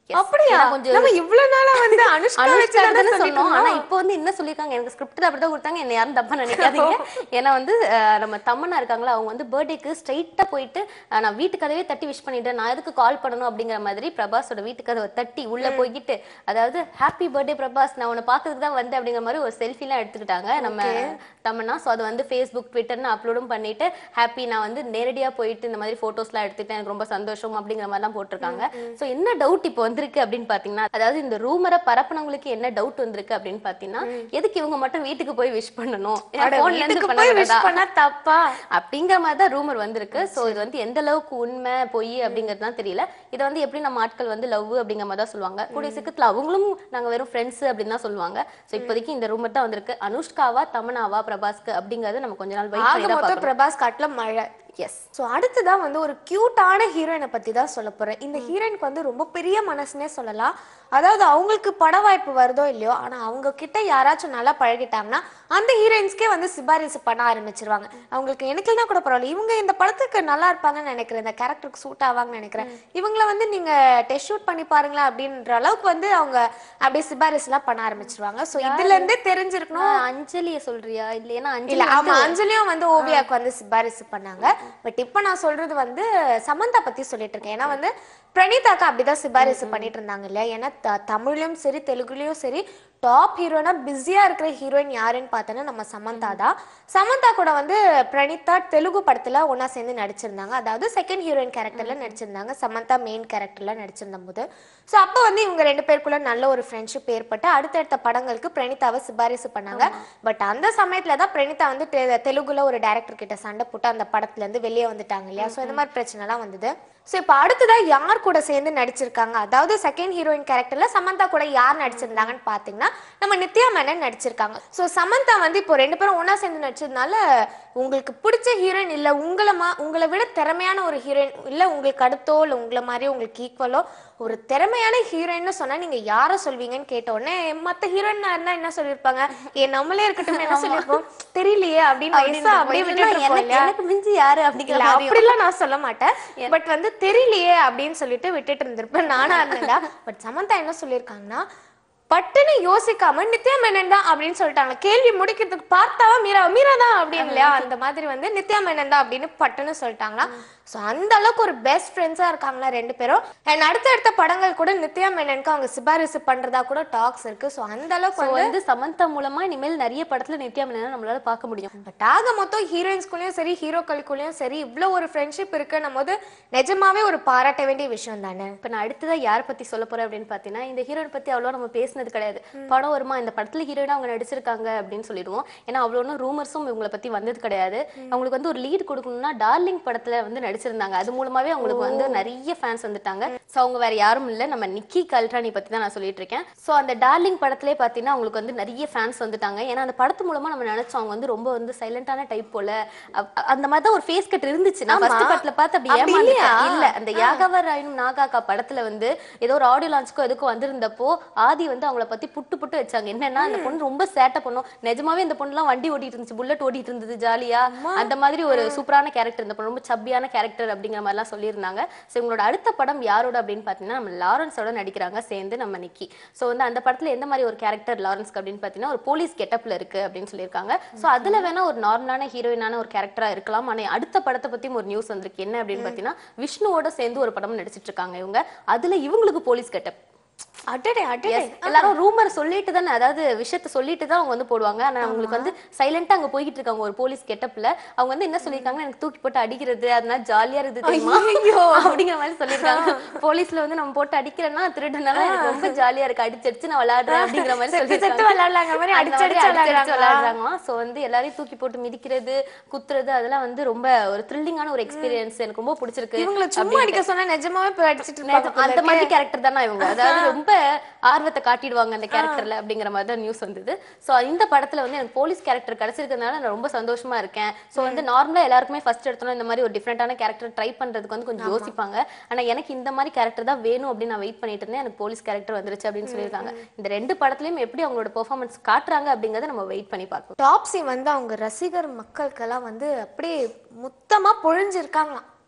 அப்படியா ஏன்னா கொஞ்சம் நம்ம இவ்வளவு நாளா வந்து அனுஷ்கா வச்சு அனுஷ்கா தானே தானே சொல்லிட்டு சொன்னோம் ஆனா இருந்தோம். இப்போ வந்து என்ன சொல்லிருக்காங்க எனக்கு ஸ்கிரிப்ட் அப்படிதான் கொடுத்தாங்க என்ன யாரும் தப்பா நினைக்காதீங்க ஏன்னா வந்து அஹ், நம்ம தம்மனா இருக்காங்களா அவங்க வந்து பர்த்டேக்கு ஸ்ட்ரைட்டா போயிட்டு அஹ், நான் வீட்டு கதவே தட்டி விஷ் பண்ணிட்டேன் நான் எதுக்கு கால் பண்ணணும் அப்படிங்கிற மாதிரி பிரபாஸோட வீட்டு கதவை தட்டி உள்ள போய்கிட்டு அதாவது ஹாப்பி பர்த்டே பிரபாஸ் நான் உன்னை பாக்குறதுக்கு தான் வந்தேன் அப்படிங்கிற மாதிரி ஒரு செல்ஃபி எல்லாம் எடுத்துக்கிட்டாங்க நம்ம தமன்னா ஸோ அதை வந்து ஃபேஸ்புக் ட்விட்டர்னு அப்லோடும் பண்ணிட்டு ஹாப்பி நான் வந்து நேரடியா போயிட்டு இந்த மாதிரி போட்டோஸ்லாம் எடுத்துட்டேன் எனக்கு ரொம்ப சந்தோஷம் அப்படிங்கிற மாதிரிலாம் போட்டிருக்காங்க ஸோ என்ன டவுட் இப்போ வந்திருக்கு அப்படின்னு பாத்தீங்கன்னா அதாவது இந்த ரூமரை பரப்புனவங்களுக்கு என்ன டவுட் வந்திருக்கு அப்படின்னு பாத்தீங்கன்னா எதுக்கு இவங்க மட்டும் வீட்டுக்கு போய் விஷ் பண்ணணும் ஏன்னா அட, phone ல இருந்து வீட்டுக்கு பண்ண போய் wish கூடாதா? பண்ணா தப்பா அப்படிங்கிற மாதிரி தான் ரூமர் வந்திருக்கு ஸோ இது வந்து எந்த அளவுக்கு உண்மை பொய் அப்படிங்கிறது தான் தெரியல இதை வந்து எப்படி நம்ம ஆட்கள் வந்து லவ் அப்படிங்கிற மாதிரி தான் சொல்லுவாங்க கூடிய சீக்கிரத்துல அவங்களும் நாங்க வெறும் ஃப்ரெண்ட்ஸ் அப்படின்னு தான் சொல்லுவாங்க ஸோ இப்போதைக்கு இந்த ரூமர் தான் வந்திருக்கு அனுஷ்காவா தமனாவா பிரபாஸ்க்கு அப்படிங்கறது நம்ம கொஞ்ச நாள் வெயிட் ஆக பண்ணி தான் மொத்தம் பார்க்கணும் பிரபாஸ் காட்டுல மழை எஸ் ஸோ அடுத்ததான் வந்து ஒரு கியூட்டான ஹீரோயினை பத்தி தான் சொல்ல போறேன் இந்த ஹீரோயினுக்கு வந்து ரொம்ப பெரிய மனசுனே சொல்லலாம் அதாவது அவங்களுக்கு பட வாய்ப்பு வருதோ இல்லையோ ஆனா அவங்க கிட்ட யாராச்சும் நல்லா பழகிட்டாங்கன்னா அந்த ஹீரோயின்ஸ்க்கே வந்து சிபாரிசு பண்ண ஆரம்பிச்சிருவாங்க அவங்களுக்கு எனக்குலாம் கூட பரவாயில்ல இவங்க இந்த படத்துக்கு நல்லா இருப்பாங்கன்னு நினைக்கிறேன் இந்த கேரக்டருக்கு சூட் ஆவாங்கன்னு நினைக்கிறேன் இவங்கள வந்து நீங்க டெஸ்ட் ஷூட் பண்ணி பாருங்களேன் அப்படின்ற அளவுக்கு வந்து அவங்க அப்படியே சிபாரிசுலாம் பண்ண ஆரம்பிச்சிருவாங்க ஸோ இதுல இருந்தே தெரிஞ்சிருக்கணும் நான் அஞ்சலிய சொல்றியா இல்ல ஏன்னா இல்ல அஞ்சலி ஆமா அஞ்சலியும் வந்து ஓவியாக்கு வந்து சிபாரிசு பண்ணாங்க பட் இப்ப நான் சொல்றது வந்து சமந்தா பத்தி சொல்லிட்டு இருக்கேன் ஏன்னா வந்து பிரணீதாக்கா அப்படிதான் சிபாரிசு பண்ணிட்டு இருந்தாங்க இல்லையா ஏன்னா த- தமிழ்லயும் சரி தெலுங்குலயும் சரி டாப் ஹீரோனா பிஸியா இருக்கிற ஹீரோயின் யாருன்னு பார்த்தோன்னா நம்ம சமந்தா தான் சமந்தா கூட வந்து பிரணீதா தெலுங்கு படத்துல ஒண்ணா சேர்ந்து நடிச்சிருந்தாங்க அதாவது செகண்ட் ஹீரோயின் கேரக்டர்ல நடிச்சிருந்தாங்க சமந்தா மெயின் கேரக்டர்ல நடிச்சிருந்த போது ஸோ அப்போ வந்து இவங்க ரெண்டு பேருக்குள்ள நல்ல ஒரு ஃப்ரெண்ட்ஷிப் ஏற்பட்டு அடுத்தடுத்த படங்களுக்கு பிரணீதாவை சிபாரிசு பண்ணாங்க பட் அந்த சமயத்துல தான் பிரணீதா வந்து தெ- தெலுங்குல ஒரு டைரக்டர் கிட்ட சண்டை போட்டு அந்த படத்துல இருந்து வெளியே வந்துட்டாங்க இல்லையா ஸோ இந்த மாதிரி பிரச்சனைலாம் வந்தது ஸோ இப்போ அடுத்ததா யார் கூட சேர்ந்து நடிச்சிருக்காங்க அதாவது செகண்ட் ஹீரோயின் கேரக்டர்ல சமந்தா கூட யார் நடிச்சிருந்தாங்கன்னு பார்த்தீங்கன்னா நம்ம நித்யா மேனன் நடிச்சிருக்காங்க ஸோ சமந்தா வந்து இப்போ ரெண்டு பேரும் ஒண்ணா சேர்ந்து நடிச்சதுனால உங்களுக்கு பிடிச்ச ஹீரோயின் இல்ல உங்களை மா உங்களை விட திறமையான ஒரு ஹீரோயின் இல்ல உங்களுக்கு அடுத்தோ இல்ல உங்களை மாதிரி உங்களுக்கு ஈக்குவலோ ஒரு திறமையான ஹீரோயின்னு சொன்னா நீங்க யாரை சொல்வீங்கன்னு கேட்ட உடனே மத்த ஹீரோயின் இருந்தா என்ன சொல்லியிருப்பாங்க ஏன் நம்மளே இருக்கட்டும் என்ன சொல்லியிருப்போம் தெரியலையே அப்படின்னு வயசா அப்படியே விட்டுட்டு இருப்போம் எனக்கு இல்லையா எனக்கு மிஞ்சி யாரு அப்படிங்கிற இல்ல மாதிரி அப்படிலாம் நான் சொல்ல மாட்டேன் பட் வந்து தெரியலையே அப்படின்னு சொல்லிட்டு விட்டுட்டு இருந்திருப்பேன் நானா இருந்தேன்டா பட் சமந்தா என்ன சொல்லியிருக்காங்கன்னா பட்டுன்னு யோசிக்காம நித்யா மேனன் தான் அப்படின்னு சொல்லிட்டாங்க கேள்வி முடிக்கிறதுக்கு பார்த்தாவா மீரா மீரா தான் அப்படின்னு இல்லையா அந்த மாதிரி வந்து நித்யா மேனன் தான் அப்படின்னு பட்டுன்னு சொல்லிட்டாங்களா ஸோ அந்த அளவுக்கு ஒரு பெஸ்ட் ஃப்ரெண்ட்ஸா இருக்காங்களா ரெண்டு பேரும் அண்ட் அடுத்தடுத்த படங்கள் கூட நித்யா மேனனுக்கு அவங்க சிபாரிசு பண்றதா கூட டாக்ஸ் இருக்கு ஸோ அந்த அளவுக்கு So வந்து வந்து சமந்தா மூலமா இனிமேல் நிறைய படத்துல நித்யா மேனனை நம்மளால பார்க்க முடியும் பட் ஆக மொத்தம் ஹீரோயின்ஸ்குள்ளேயும் சரி ஹீரோக்களுக்குள்ளேயும் சரி இவ்வளோ ஒரு ஃப்ரெண்ட்ஷிப் இருக்குன்னும் போது நிஜமாவே ஒரு பாராட்ட வேண்டிய விஷயம் தானே இப்ப நான் அடுத்ததா யாரை பத்தி சொல்ல போறேன் அப்படின்னு பாத்தீங்கன்னா இந்த ஹீரோயின் பத்தி அவ்வளோ நம்ம பேசினது கிடையாது படம் வருமா இந்த படத்துல ஹீரோயினா அவங்க நடிச்சிருக்காங்க அப்படின்னு சொல்லிடுவோம் ஏன்னா அவ்வளோ ஒன்றும் ரூமர்ஸும் இவங்களை பத்தி வந்தது கிடையாது அவங்களுக்கு வந்து ஒரு லீட் கொடுக்கணும்னா டார்லிங் படத்துல வந்து நடிச்சிருந்தாங்க அது மூலமாவே அவங்களுக்கு வந்து நிறைய ஃபேன்ஸ் வந்துட்டாங்க ஸோ அவங்க வேற யாரும் இல்ல நம்ம நிக்கி கல்ராணி பத்தி தான் நான் சொல்லிட்டு இருக்கேன் ஸோ அந்த டார்லிங் படத்திலே பாத்தீங்கன்னா அவங்களுக்கு வந்து நிறைய ஃபேன்ஸ் வந்துட்டாங்க ஏன்னா அந்த படத்து மூலமா நம்ம நினைச்சோம் அவங்க வந்து ரொம்ப வந்து சைலண்டான டைப் போல அ- அ- அந்த மாதிரி தான் ஒரு ஃபேஸ் கட் இருந்துச்சு நான் ஃபர்ஸ்ட் படத்துல பார்த்து அப்படி அப்படி ஏமாந்துட்டேன் இல்லையா? இல்ல அந்த யாகவராயனும் நாகாக்கா படத்துல வந்து ஏதோ ஒரு ஆடியோ லான்ச்சுக்கோ எதுக்கோ வந்திருந்தப்போ ஆதி வந்து அவங்கள பத்தி புட்டு புட்டு வச்சாங்க என்னன்னா அந்த பொண்ணு ரொம்ப சேட்டை பண்ணும் நிஜமாவே இந்த பொண்ணுலாம் வண்டி ஓட்டிட்டு இருந்துச்சு புல்லட் ஓட்டிட்டு இருந்தது ஜாலியா அந்த மாதிரி ஒரு சூப்பரான கேரக்டர் இந்த பொண்ணு ரொம்ப சப்பியான கேரக்டர் அப்படிங்கிற மாதிரிலாம் சொல்லியிருந்தாங்க ஸோ இவங்களோட அடுத்த படம் யாரோட அப்படின்னு பார்த்தீங்கன்னா நம்ம லாரன்ஸோட நடிக்கிறாங்க சேர்ந்து நம்ம நிக்கி ஸோ வந்து அந்த படத்துல எந்த மாதிரி ஒரு கேரக்டர் லாரன்ஸ்க்கு அப்படின்னு பார்த்தீங்கன்னா ஒரு போலீஸ் கெட்டப்ல இருக்கு அப்படின்னு சொல்லியிருக்காங்க ஸோ அதுல வேணா ஒரு நார்மலான ஹீரோயினான ஒரு கேரக்டரா இருக்கலாம் ஆனா அடுத்த படத்தை பத்தியும் ஒரு நியூஸ் வந்திருக்கு என்ன அப்படின்னு பார்த்தீங்கன்னா விஷ்ணுவோட சேர்ந்து ஒரு படம் நடிச்சிட்டு இருக்காங்க இவங்க அதுல இவங்களுக்கு போலீஸ் கெட்டப் அடடே அடடே Yes. எல்லாரும் ரூமர் சொல்லிட்டு தானே அதாவது விஷயத்த சொல்லிட்டு தான் அவங்க வந்து போடுவாங்க ஆனா அவங்களுக்கு வந்து சைலண்டா அங்க போய்கிட்டு இருக்காங்க ஒரு போலீஸ் கெட்டப்ல அவங்க வந்து என்ன சொல்லிருக்காங்க எனக்கு தூக்கி போட்டு அடிக்கிறது அதனால ஜாலியா இருக்குது தெரியுமா அப்படிங்கிற மாதிரி சொல்லிருக்காங்க போலீஸ்ல வந்து நம்ம போட்டு அடிக்கிறேன்னா திருடுனால எனக்கு ரொம்ப ஜாலியா இருக்கு அடிச்சு அடிச்சு நான் விளையாடுறேன் அப்படிங்கிற மாதிரி செத்து செத்து சொல்லிருக்காங்க விளையாடலாங்க மாதிரி அந்த அடிச்சு மாதிரி அடிச்சு அடிச்சு அடிச்சு விளையாடுறாங்களா? விளையாடுறாங்களாம் சோ வந்து எல்லாரையும் தூக்கி போட்டு மிதிக்கிறது குத்துறது அதெல்லாம் வந்து ரொம்ப ஒரு த்ரில்லிங்கான ஒரு எக்ஸ்பீரியன்ஸ் எனக்கு ரொம்ப பிடிச்சிருக்கு இவங்கள சும்மா அடிக்க சொன்னா நிஜமாவே போய் அடிச்சிட்டு நிஜம். இருப்பாங்க அந்த மாதிரி கேரக்டர் தானே இவங்க அதாவது ரொம்ப ஆர்வத்தை காட்டிடுவாங்க அந்த கேரக்டர்ல அப்படிங்கிற மாதிரி தான் நியூஸ் வந்தது சோ இந்த படத்துல வந்து எனக்கு போலீஸ் கேரக்டர் கிடைச்சிருக்கனால நான் ரொம்ப சந்தோஷமா இருக்கேன் சோ வந்து நார்மலா எல்லாருக்குமே ஃபர்ஸ்ட் எடுத்தோம் இந்த மாதிரி ஒரு டிஃப்ரெண்டான கேரக்டர் ட்ரை பண்றதுக்கு வந்து கொஞ்சம் யோசிப்பாங்க ஆனா எனக்கு இந்த மாதிரி கேரக்டர் தான் வேணும் அப்படின்னு நான் வெயிட் பண்ணிட்டு இருந்தேன் எனக்கு போலீஸ் கேரக்டர் வந்துருச்சு அப்படின்னு சொல்லியிருக்காங்க இந்த ரெண்டு படத்துலயும் எப்படி அவங்களோட பெர்ஃபார்மன்ஸ் காட்டுறாங்க அப்படிங்கறத நம்ம வெயிட் பண்ணி பார்ப்போம் டாப்ஸி வந்து அவங்க ரசிகர் மக்களுக்கெல்லாம் வந்து அப்படியே மொத்தமா பொழிஞ்சிருக்காங்களாம்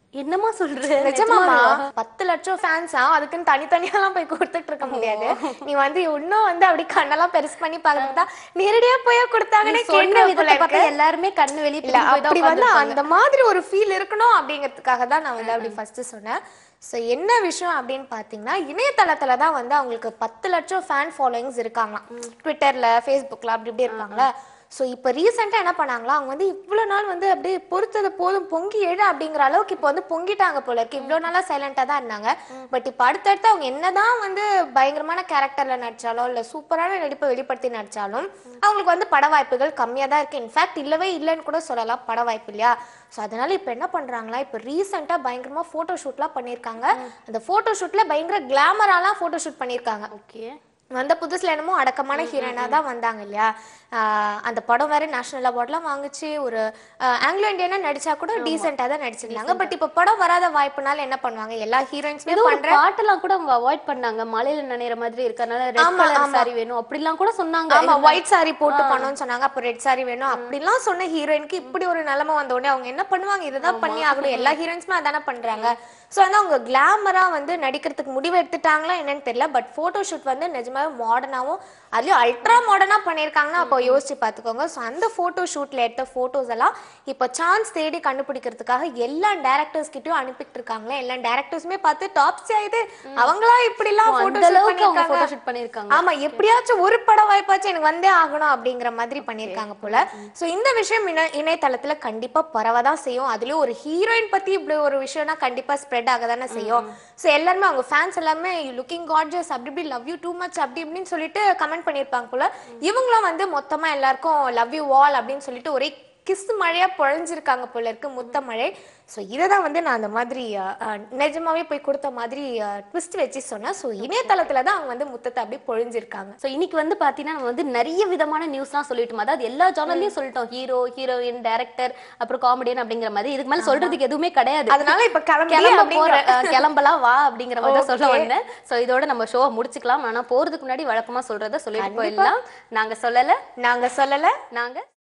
என்னமா சொல்ற நிஜமாமா பத்து லட்சம் ஃபேன்ஸா அதுக்குன்னு தனித்தனியாலாம் போய் கொடுத்துட்டு இருக்க முடியாது நீ வந்து இன்னும் வந்து அப்படி கண்ணெல்லாம் பெருசு பண்ணி பாக்குறதா நேரடியா போய் கொடுத்தாங்கன்னு சொன்ன கேட்கிற போல விதத்தை பார்த்தா இருக்கு. எல்லாருமே கண்ணு வெளியே இல்ல அப்படி வந்து அந்த மாதிரி ஒரு ஃபீல் இருக்கணும் அப்படிங்கிறதுக்காக தான் நான் வந்து அப்படி ஃபர்ஸ்ட் சொன்னேன் ஸோ என்ன விஷயம் அப்படின்னு பார்த்தீங்கன்னா இணையதளத்துல தான் வந்து அவங்களுக்கு பத்து லட்சம் ஃபேன் ஃபாலோயிங்ஸ் இருக்காங்களாம் ட்விட்டர்ல ஃபேஸ்புக்ல அப்படி இப்படி இருக்காங்களா ஸோ இப்போ ரீசெண்டாக என்ன பண்ணாங்களா அவங்க வந்து இவ்வளோ நாள் வந்து அப்படியே பொறுத்தது போதும் பொங்கி எழு அப்படிங்கிற அளவுக்கு இப்போ வந்து பொங்கிட்டாங்க போல இருக்கு இவ்வளோ நாளாக சைலண்டாக தான் இருந்தாங்க பட் இப்போ அடுத்தடுத்து அவங்க என்னதான் வந்து பயங்கரமான கேரக்டர்ல நடிச்சாலும் இல்லை சூப்பரான நடிப்பை வெளிப்படுத்தி நடிச்சாலும் அவங்களுக்கு வந்து பட வாய்ப்புகள் கம்மியாக தான் இருக்கு இன்ஃபேக்ட் இல்லவே இல்லைன்னு கூட சொல்லலாம் பட வாய்ப்பு இல்லையா ஸோ அதனால இப்போ என்ன பண்றாங்களா இப்போ ரீசெண்டாக பயங்கரமா ஃபோட்டோ ஷூட்லாம் பண்ணியிருக்காங்க அந்த ஃபோட்டோ ஷூட்ல பயங்கர கிளாமராலாம் ஃபோட்டோ ஷூட் பண்ணியிருக்காங்க ஓகே வந்த புதுசுல என்னமோ அடக்கமான ஹீரோயினாக தான் வந்தாங்க இல்லையா ஆஹ் அந்த படம் வேற நேஷனல் அவார்ட்லாம் வாங்குச்சு ஒரு ஆங்கிலோ இந்தியனா நடிச்சா கூட டீசெண்டாக தான் நடிச்சிருந்தாங்க பட் இப்போ படம் வராத வாய்ப்புனால என்ன பண்ணுவாங்க எல்லா ஹீரோயின்ஸுமே ஏதோ ஒரு பண்ற பாட்டெல்லாம் கூட அவங்க அவாய்ட் பண்ணாங்க மலையில நனையிற மாதிரி இருக்கறனால ரெட் ஆமா, கலர் ஆமா. சாரி வேணும் அப்படிலாம் கூட சொன்னாங்க ஆமா ஒயிட் சாரி போட்டு பண்ணணும்னு சொன்னாங்க அப்போ ரெட் சாரி வேணும் அப்படிலாம் சொன்ன ஹீரோயினுக்கு இப்படி ஒரு நிலைமை வந்த உடனே அவங்க என்ன பண்ணுவாங்க இதுதான் பண்ணி ஆகணும் எல்லா ஹீரோயின்ஸுமே அதானே பண்றாங்க ஸோ வந்து அவங்க கிளாமரா வந்து நடிக்கிறதுக்கு முடிவு எடுத்துட்டாங்களா என்னன்னு தெரியல பட் ஃபோட்டோ ஷூட் வந்து நிஜமாவே மாடர்னாவும் அதுலயும் அல்ட்ரா மாடர்னா பண்ணியிருக்காங்கன்னா அப்போ யோசிச்சு பார்த்துக்கோங்க ஸோ அந்த ஃபோட்டோ ஷூட்ல எடுத்த ஃபோட்டோஸ் எல்லாம் இப்போ சான்ஸ் தேடி கண்டுபிடிக்கிறதுக்காக எல்லா டேரக்டர்ஸ் கிட்டயும் அனுப்பிட்டு இருக்காங்களே எல்லா டேரக்டர்ஸுமே பார்த்து டாப்ஸ் ஆயிது அவங்களா இப்படிலாம் ஓ, ஃபோட்டோ அந்த ஷூட் அளவுக்கு அவங்க பண்ணியிருக்காங்க போட்டோ ஷூட் பண்ணிருக்காங்க ஆமா எப்படியாச்சும் ஒரு பட வாய்ப்பாச்சும் எனக்கு வந்தே ஆகணும் அப்படிங்கிற மாதிரி பண்ணிருக்காங்க போல சோ இந்த விஷயம் இணை இணையதளத்துல கண்டிப்பா பரவதான் செய்யும் அதுலயும் ஒரு ஹீரோயின் பத்தி இப்படி ஒரு விஷயம்னா கண்டிப்பா ஸ்ப்ரெட் ஆக தானே செய்யும் சோ எல்லாருமே அவங்க ஃபேன்ஸ் எல்லாமே லுக்கிங் கார்ஜஸ் அப்படி இப்படி லவ் யூ டூ மச் அப்படி இப்படின்னு சொல்லிட்டு கமெண்ட் பண்ணிருப்பாங்க போல இவங்களும் வந்து மொத்தமா எல்லாருக்கும் லவ் யூ ஆல் அப்படின்னு சொல்லிட்டு ஒரே கிஸ் மழையா பொழிஞ்சிருக்காங்க போல இருக்கு முத்த மழை ஸோ இதை தான் வந்து நான் அந்த மாதிரி அஹ், அஹ், நிஜமாவே போய் கொடுத்த மாதிரி ட்விஸ்ட் வச்சு சொன்னேன் ஸோ இணையதளத்துல தான் அவங்க வந்து முத்தத்தை அப்படியே பொழிஞ்சிருக்காங்க சோ இன்னைக்கு வந்து பாத்தீங்கன்னா நம்ம வந்து நிறைய விதமான நியூஸ்லாம் சொல்லிட்டோம் அதாவது எல்லா ஜானர்லயும் சொல்லிட்டோம் ஹீரோ ஹீரோயின் டைரக்டர் அப்புறம் காமெடியன் அப்படிங்கிற மாதிரி இதுக்கு மேல சொல்றதுக்கு எதுவுமே கிடையாது அதனால இப்ப கிளம்பி கிளம்ப அப்படிங்கிற போற அஹ், கிளம்பலாம் வா அப்படிங்கிற மாதிரி தான் சொல்ல Okay. வந்தேன் சோ இதோட நம்ம ஷோவை முடிச்சுக்கலாம் ஆனா போறதுக்கு முன்னாடி வழக்கமா சொல்றத சொல்லிட்டு போயிடலாம் நாங்க சொல்லல நாங்க சொல்லல நாங்க